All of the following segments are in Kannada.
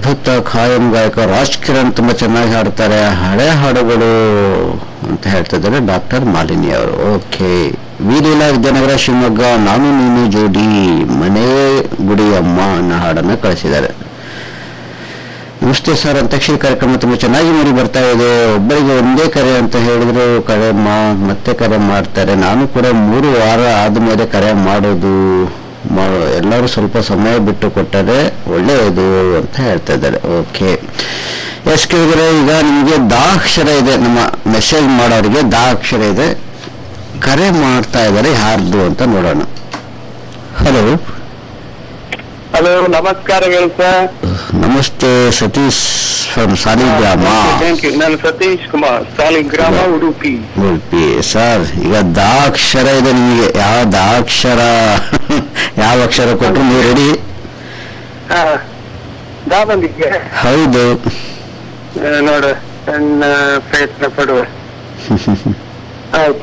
ಅದ್ಭುತ ಖಾಯಂ ಗಾಯಕ ರಾಜ್ ಕಿರಣ್ ತುಂಬಾ ಚೆನ್ನಾಗಿ ಹಾಡ್ತಾರೆ ಹಳೆ ಹಾಡುಗಳು ಅಂತ ಹೇಳ್ತಿದ್ದಾರೆ ಡಾಕ್ಟರ್ ಮಾಲಿನಿ ಅವರು ಓಕೆ ವೀಲೀಲಾ ವಿದ್ಯಾನಗರ ಶಿವಮೊಗ್ಗ ನಾನು ನೀನು ಜೋಡಿ ಮನೆ ಗುಡಿ ಅಮ್ಮ ಅನ್ನೋ ಹಾಡನ್ನ ಕಳಿಸಿದ್ದಾರೆ ನಮಸ್ತೆ ಸರ್ ಅಂತ್ಯಾಕ್ಷರಿ ಕಾರ್ಯಕ್ರಮ ತುಂಬ ಚೆನ್ನಾಗಿ ಮೂಡಿ ಬರ್ತಾ ಇದೆ ಒಬ್ಬರಿಗೆ ಒಂದೇ ಕರೆ ಅಂತ ಹೇಳಿದ್ರು ಕರೆ ಮಾ ಮತ್ತೆ ಕರೆ ಮಾಡ್ತಾರೆ ನಾನು ಕೂಡ ಮೂರು ವಾರ ಆದ್ಮೇಲೆ ಕರೆ ಮಾಡೋದು ಮಾ- ಎಲ್ಲರೂ ಸ್ವಲ್ಪ ಸಮಯ ಬಿಟ್ಟು ಕೊಟ್ಟರೆ ಒಳ್ಳೆಯದು ಅಂತ ಹೇಳ್ತಾ ಇದ್ದಾರೆ ಓಕೆ ಎಸ್ ಕೇಳಿದ್ರೆ ಈಗ ನಿಮಗೆ ದಾ ಅಕ್ಷರ ಇದೆ ನಮ್ಮ ಮೆಸೇಜ್ ಮಾಡೋರಿಗೆ ದಾ ಅಕ್ಷರ ಇದೆ ಕರೆ ಮಾಡ್ತಾ ಇದ್ದಾರೆ ಯಾರ್ದು ಅಂತ ನೋಡೋಣ ಹಲೋ ಹಲೋ ನಮಸ್ಕಾರಗಳು ಸರ್ ನಮಸ್ತೆ Satish from Saligrama thank you ನಾನು ಸತೀಶ್ ಕುಮಾರ್ ಸಾಲಿಗ್ರಾಮ ಉಡುಪಿ ಉಡುಪಿ ಸರ್ ಈಗ ದಾ ಅಕ್ಷರ ಇದೆ ನಿಮಗೆ ಯಾವ ದಾ ಅಕ್ಷರ ಯಾವ ಅಕ್ಷರ ಕೊಟ್ಟರು ನೀವು ರೆಡಿ ಹಾ ದಾ ಬಂದಿದ್ದೆ ಹೌದು ನೋಡು ಸಣ್ಣ ಪ್ರಯತ್ನ ಪಡುವ ಆಯ್ತು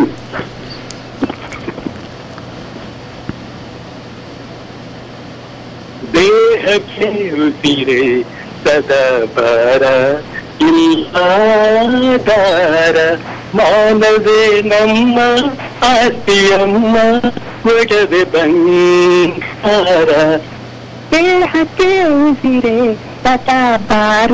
ದೇಹಕ್ಕೆ ಉಸಿರೆ ಸದಾ ಬರ ಇಲ್ಲಾದಾರ ಮಾನವೇ ನಮ್ಮ ಆಸ್ತಿಯಮ್ಮ ಒಡವೆ ಬಂಗಾರ ದೇಹಕ್ಕೆ ಉಸಿರೆ ಸತಾಪಾರ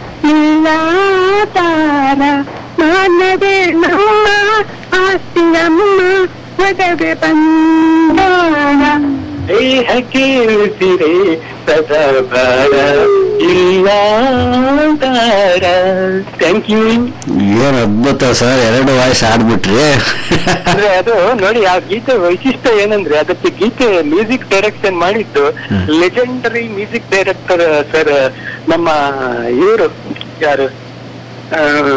ಇಲ್ಲಾತಾರ ಮಾನವೇ ನಮ್ಮ ಆಸ್ತಿಯಮ್ಮ ಒಡವೆ ಬಂದಾರ ದೇಹಕ್ಕೆ ಉಸಿರೆ ಸದಾ ಬರ ಇಲ್ಲಾದಾರ ಥ್ಯಾಂಕ್ ಯು ಏನ್ ಅದ್ಭುತ ಸರ್ ಎರಡು ವಾಯ್ಸ್ ಆಡ್ಬಿಟ್ರಿ ಅಂದ್ರೆ ಅದು ನೋಡಿ ಆ ಗೀತೆ ವೈಶಿಷ್ಟ್ಯ ಏನಂದ್ರೆ ಅದಕ್ಕೆ ಗೀತೆ ಮ್ಯೂಸಿಕ್ ಡೈರೆಕ್ಷನ್ ಮಾಡಿದ್ದು ಹ್ಮ್. ಲೆಜೆಂಡರಿ ಮ್ಯೂಸಿಕ್ ಡೈರೆಕ್ಟರ್ ಸರ್ ನಮ್ಮ ಇವರು ಯಾರು ಆ,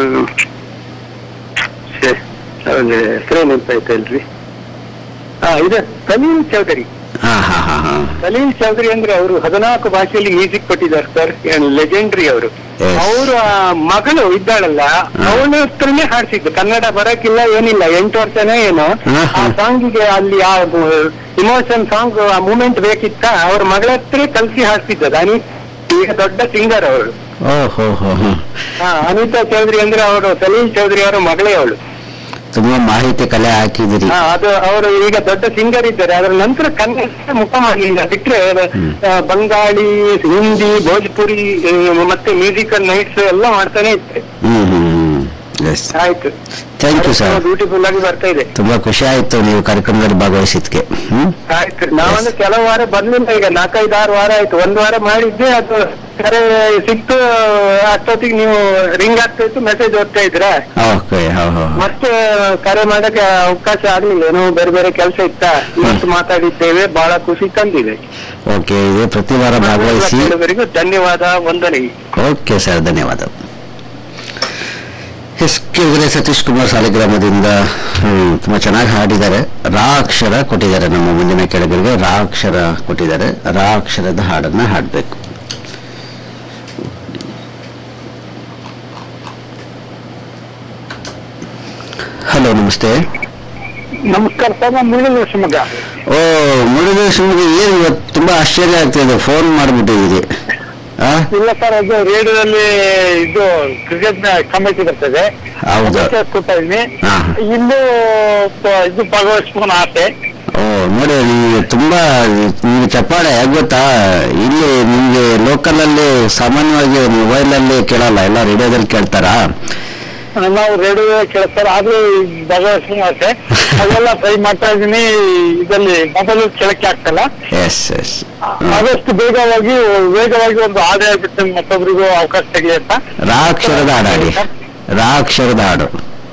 ಛೆ, ಅವ್ನ ಹೆಸರು ನೆನಪಾಯ್ತಲ್ರಿ ಹಾ ಇದು ಸಲೀಲ್ ಚೌಧರಿ ಹಾ ಹಾ ಹಾ ಹಾ ಸಲೀಲ್ ಚೌಧರಿ ಅಂದ್ರೆ ಅವರು ಹದಿನಾಲ್ಕು ಭಾಷೆಯಲ್ಲಿ ಮ್ಯೂಸಿಕ್ ಕೊಟ್ಟಿದ್ದಾರೆ ಸರ್ ಲೆಜೆಂಡ್ರಿ ಅವರು Yes. ಅವರು ಮಗಳು ಇದ್ದಾಳಲ್ಲ ಅವಳ ಹತ್ರನೇ ಹಾಡ್ಸಿದ್ದು ಕನ್ನಡ ಬರಕ್ಕಿಲ್ಲ ಏನಿಲ್ಲ ಎಂಟು ವರ್ಷನೇ ಏನೋ ಹಾ, ಆ ಹಾ. ಸಾಂಗಿಗೆ ಅಲ್ಲಿ ಆ ಇಮೋಷನ್ ಸಾಂಗ್ ಆ ಮೂಮೆಂಟ್ ಬೇಕಿತ್ತ ಅವ್ರ ಮಗಳ ಹತ್ರ ಕಲ್ಸಿ ಹಾಡ್ಸಿದ್ದದು ಅನಿ ಈಗ ದೊಡ್ಡ ಸಿಂಗರ್ ಅವರು ಓ ಹೋ ಹೋ ಹೋ ಹಾ ಅನಿತಾ ಚೌಧರಿ ಅಂದ್ರೆ ಅವರು ಸಲೀಲ್ ಚೌಧರಿ ಅವರ ಮಗಳೇ ಅವಳು ತುಂಬಾ ಮಾಹಿತಿ ಕಲೆ ಹಾಕಿದಿರಿ ಹಾ ಅದು ಅವರು ಈಗ ದೊಡ್ಡ ಸಿಂಗರ್ ಇದ್ದಾರೆ ಅದರ ನಂತರ ಕನ್ನಡ ಮುಖ ಮಾಡಲಿಲ್ಲ ಬಿಟ್ರೆ ಹ್ಮ್. ಆ, ಬಂಗಾಳಿ ಹಿಂದಿ ಭೋಜ್ಪುರಿ ಆ, ಮತ್ತೆ ಮ್ಯೂಸಿಕಲ್ ನೈಟ್ಸ್ ಎಲ್ಲ ಮಾಡ್ತಾನೆ ಇದ್ದಾರೆ ಹ್ಮ್ ಹ್ಮ್ ಹ್ಮ್ ಎಸ್ ಆಯ್ತು ಥ್ಯಾಂಕ್ ಯು ಸರ್ ಬ್ಯೂಟಿಫುಲ್ ಆಗಿ ಬರ್ತಾ ಇದೆ ತುಂಬಾ ಖುಷಿ ಆಯ್ತು ನೀವು ಕಾರ್ಯಕ್ರಮದಲ್ಲಿ ಭಾಗವಹಿಸಿದ್ಕೆ ಹ್ಮ್ ಆಯ್ತು ನಾವಂದ್ರೆ ಕೆಲವು ವಾರ ಬರ್ಲಿಲ್ಲ ಈಗ ನಾಲ್ಕೈದು ಆರು ವಾರ ಆಯ್ತು ಒಂದ್ ವಾರ ಮಾಡಿದ್ದೆ ಅದು ಕರೆ ಸಿಕ್ತು ಅಷ್ಟೊತ್ತಿಗೆ ನೀವು ರಿಂಗ್ ಆಗ್ತಾ ಇತ್ತು ಮೆಸೇಜ್ ಓದ್ತಾ ಇದ್ರ ಓಕೆ ಹೋ ಹೋ ಹೋ. ಮತ್ತೆ ಕರೆ ಮಾಡಕ್ಕೆ ಅವಕಾಶ ಆಗ್ಲಿಲ್ಲ ಏನೋ ಬೇರೆ ಬೇರೆ ಕೆಲಸ ಇತ್ತ ಇವತ್ತು ಮಾತಾಡಿದ್ದೇವೆ ಬಹಳ ಖುಷಿ ತಂದಿದೆ ಓಕೆ ಇದು ಪ್ರತಿ ವಾರ ಭಾಗವಹಿಸಿ ಎಲ್ಲರಿಗೂ ಧನ್ಯವಾದ ವಂದನೆ ಓಕೆ ಸರ್ ಧನ್ಯವಾದ ಎಸ್ ಕೇಳಿದ್ರೆ ಸತೀಶ್ ಕುಮಾರ್ ಸಾಲಿಗ್ರಾಮದಿಂದ ಹ್ಮ್, ತುಂಬಾ ಚೆನ್ನಾಗಿ ಹಾಡಿದ್ದಾರೆ ರಾ ಅಕ್ಷರ ಕೊಟ್ಟಿದ್ದಾರೆ ನಮ್ಮ ಮುಂದಿನ ಕೆಳಗರಿಗೆ ರಾ ಅಕ್ಷರ ಕೊಟ್ಟಿದ್ದಾರೆ ರಾ ಅಕ್ಷರದ ಹಾಡನ್ನ ಹಾಡಬೇಕು ಹಲೋ ನಮಸ್ತೆ ನಮಸ್ಕಾರ ಸರ್ ನಾನು ಮುಳ್ಳು ಶಿವಮೊಗ್ಗ ಓ ಮುರುಗೇಶ್ವರಿಗೆ ಏನು ಇವತ್ತು ತುಂಬಾ ಆಶ್ಚರ್ಯ ಆಗ್ತಿದೆ ಫೋನ್ ಮಾಡಿಬಿಟ್ಟಿದ್ದೀರಿ ಆ ಇಲ್ಲ ಸರ್ ಅದು ರೇಡಿಯೋದಲ್ಲಿ ಇದು ಕ್ರಿಕೆಟ್ ಕಮಿಟಿ ಬರ್ತದೆ ಹೌದು ಕೊಡ್ತಾ ಇದೀನಿ ಹಾ. ಇಲ್ಲೂ ಪ- ಇದು ಭಾಗವಹಿಸ್ಕೊಂಡು ಆಸೆ ಓ ನೋಡಿ ನಿಮಗೆ ತುಂಬಾ ನಿಮ್ಗೆ ಚಪ್ಪಾಳೆ ಯಾಕ್ ಗೊತ್ತಾ ಇಲ್ಲಿ ನಿಮ್ಗೆ ಲೋಕಲ್ ಅಲ್ಲಿ ಸಾಮಾನ್ಯವಾಗಿ ಮೊಬೈಲ್ ಅಲ್ಲಿ ಕೇಳಲ್ಲ ಎಲ್ಲ ರೇಡಿಯೋದಲ್ಲಿ ಕೇಳ್ತಾರಾ ನಾವು ರೇಡಿಯೋ ಕೇಳ್ತಾರೆ ಆದ್ರೂ ಭಾಗವಹಿಸ್ಕೊಂಡು ಆಸೆ ಅದೆಲ್ಲ ಟ್ರೈ ಮಾಡ್ತಾ ಇದೀನಿ ಇದರಲ್ಲಿ ಮೊಬೈಲ್ ಕೇಳಕ್ಕೆ ಆಗ್ತಲ್ಲ ಎಸ್ ಎಸ್ ಆದಷ್ಟು ಬೇಗವಾಗಿ ವೇಗವಾಗಿ ಒಂದು ಆದಾಯ ಬಿಟ್ಟು ಮತ್ತೊಬ್ಬರಿಗೂ ಅವಕಾಶ ತೆಗಲಿ ಅಂತ ರಾ ಅಕ್ಷರದ ಹಾಡು ಹಾಡಿ ರಾ ಅಕ್ಷರದ ಹಾಡು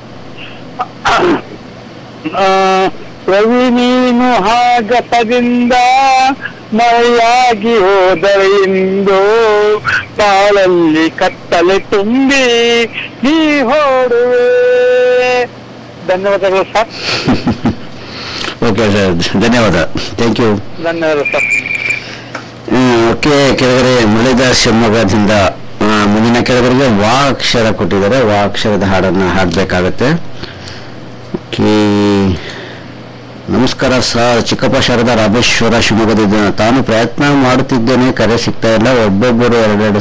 ಆ, ರವಿ ನೀನು ಹಾಗತದಿಂದ ಮಳೆಯಾಗಿ ಹೋದರೆ ಇಂದು ಬಾಳಲ್ಲಿ ಕತ್ತಲೆ ತುಂಬಿ ನೀ ಹೋಡುವೆ ಧನ್ಯವಾದಗಳು ಸರ್ ಓಕೆ ಸರ್ ಧನ್ಯವಾದ ಥ್ಯಾಂಕ್ ಯು ಧನ್ಯವಾದ ಸರ್ ಓಕೆ ಕೆಳಗಡೆ ಮುರಳೀಧರ್ ಶಿವಮೊಗ್ಗದಿಂದ ಆ, ಮುಂದಿನ ಕೆಳಗಡೆಗೆ ವಾ ಅಕ್ಷರ ಕೊಟ್ಟಿದ್ದಾರೆ ವಾ ಅಕ್ಷರದ ಹಾಡನ್ನ ಹಾಡಬೇಕಾಗತ್ತೆ ಓಕೆ ನಮಸ್ಕಾರ ಸರ್ ಚಿಕ್ಕಪ್ಪ ಶಾರದಾ ರಾಮೇಶ್ವರ ಶಿವಮೊಗ್ಗದಿಂದ ತಾನು ಪ್ರಯತ್ನ ಮಾಡುತ್ತಿದ್ದೇನೆ ಕರೆ ಸಿಗ್ತಾ ಇಲ್ಲ ಒಬ್ಬೊಬ್ಬರು ಎರಡೆರಡು